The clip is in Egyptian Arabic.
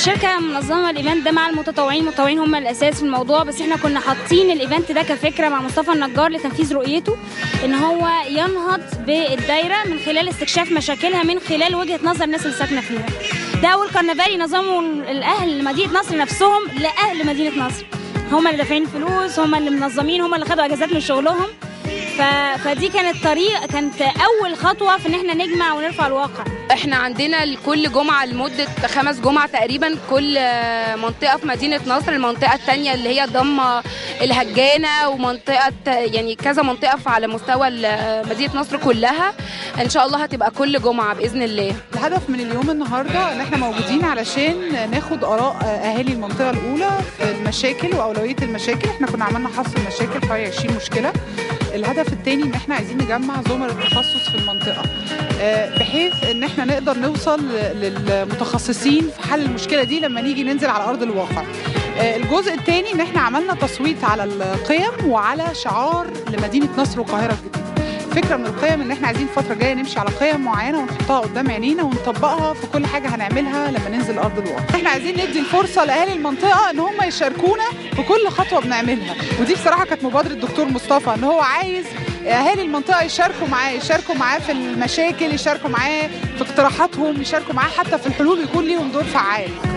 الشركه منظمه الايفنت ده مع المتطوعين المتطوعين هم الاساس في الموضوع بس احنا كنا حاطين الايفنت ده كفكره مع مصطفى النجار لتنفيذ رؤيته ان هو ينهض بالدايره من خلال استكشاف مشاكلها من خلال وجهه نظر الناس اللي ساكنه فيها ده اول كرنفال نظموا الاهل مدينه نصر نفسهم لاهل مدينه نصر هم اللي دافعين الفلوس هم اللي منظمين هم اللي خدوا اجازات من شغلهم ف... فدي كانت طريق كانت اول خطوه في ان احنا نجمع ونرفع الواقع احنا عندنا كل جمعة لمدة خمس جمعة تقريبا كل منطقة في مدينة نصر المنطقة التانية اللي هي ضم الهجانة ومنطقة يعني كذا منطقة على مستوى مدينة نصر كلها ان شاء الله هتبقى كل جمعة بإذن الله الهدف من اليوم النهاردة ان احنا موجودين علشان ناخد آراء أهالي المنطقة الأولى في المشاكل وأولوية المشاكل احنا كنا عملنا حصر مشاكل حوالي 20 مشكلة الهدف الثاني ان احنا عايزين نجمع زمر التخصص في المنطقه بحيث ان احنا نقدر نوصل للمتخصصين في حل المشكله دي لما نيجي ننزل على ارض الواقع الجزء الثاني ان احنا عملنا تصويت على القيم وعلى شعار لمدينه نصر والقاهره الجديده فكره من القيم ان احنا عايزين الفتره الجايه نمشي على قيم معينه ونحطها قدام عينينا ونطبقها في كل حاجه هنعملها لما ننزل ارض الواقع احنا عايزين ندي الفرصه لاهالي المنطقه ان هم يشاركونا في كل خطوه بنعملها ودي بصراحه كانت مبادره الدكتور مصطفى ان هو عايز اهالي المنطقه يشاركوا معاه يشاركوا معاه في المشاكل يشاركوا معاه في اقتراحاتهم يشاركوا معاه حتى في الحلول يكون ليهم دور فعال